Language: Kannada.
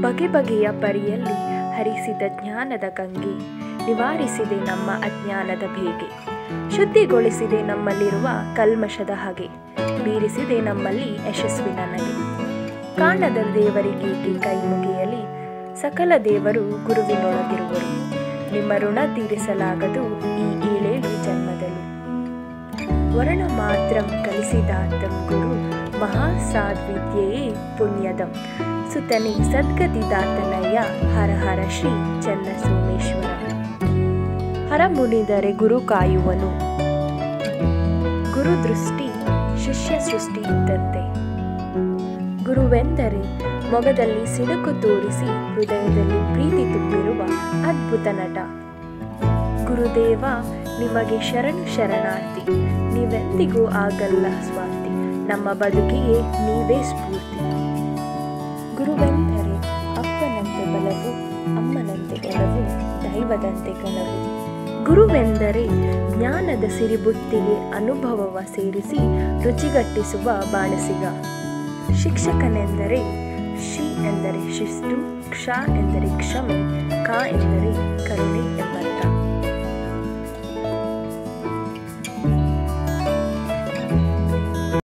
ಬಗೆ ಬಗೆಯ ಪರಿಯಲ್ಲಿ ಹರಿಸಿದ ಜ್ಞಾನದ ಗಂಗೆ ನಿವಾರಿಸಿದೆ ನಮ್ಮ ಅಜ್ಞಾನದ ಬೇಗೆ ಶುದ್ಧಿಗೊಳಿಸಿದೆ ನಮ್ಮಲ್ಲಿರುವ ಕಲ್ಮಶದ ಹಗೆ ಬೀರಿಸಿದೆ ನಮ್ಮಲ್ಲಿ ಯಶಸ್ವಿನ ನಗೆ ಕಾಣದ ದೇವರಿಗೇಕೆ ಕೈ ಮುಗಿಯಲಿ ಸಕಲ ದೇವರು ಗುರುವಿನೊಳಗಿರುವರು ನಿಮ್ಮ ಋಣ ತೀರಿಸಲಾಗದು ಈ ಏಳೇಳು ಜನ್ಮದಲ್ಲೂ ವರ್ಣ ಮಾತ್ರಂ ಕಲಿಸಿದಾತಂ ಗುರು ಮಹಾಸಾದ್ವಿದ್ಯೆಯೇ ಪುಣ್ಯದಂ ಸುತನಿ ಸದ್ಗತಿದಾತನಯ್ಯ ಹರ ಹರ ಶ್ರೀ ಚನ್ನ ಸೋಮೇಶ್ವರ ಹರ ಮುನಿದರೆ ಗುರು ಕಾಯುವನು ಗುರು ದೃಷ್ಟಿ ಶಿಷ್ಯ ಸೃಷ್ಟಿ ಇದ್ದಂತೆ ಗುರುವೆಂದರೆ ಮೊಗದಲ್ಲಿ ಸಿಡುಕು ತೋರಿಸಿ ಹೃದಯದಲ್ಲಿ ಪ್ರೀತಿ ತುಂಬಿರುವ ಅದ್ಭುತ ನಟ ಗುರುದೇವ ನಿಮಗೆ ಶರಣು ಶರಣಾರ್ಥಿ ನೀವೆಂದಿಗೂ ಆಗಲ್ಲ ಸ್ವಾರ್ಥಿ ನಮ್ಮ ಬದುಕಿಗೆ ನೀವೇ ಸ್ಫೂರ್ತಿ ಗುರುವೆಂದರೆ ಅಪ್ಪನಂತೆ ಬಲವು ಅಮ್ಮನಂತೆ ಒಲವು ದೈವದಂತೆ ಕನವು ಗುರುವೆಂದರೆ ಜ್ಞಾನದ ಸಿರಿಬುತ್ತಿಗೆ ಅನುಭವವ ಸೇರಿಸಿ ರುಚಿಗಟ್ಟಿಸುವ ಬಾಣಸಿಗ ಶಿಕ್ಷಕನೆಂದರೆ ಶಿ ಎಂದರೆ ಶಿಸ್ತು ಕ್ಷ ಎಂದರೆ ಕ್ಷಮೆ ಕ ಎಂದರೆ ಕರುಣೆ ಎಂಬ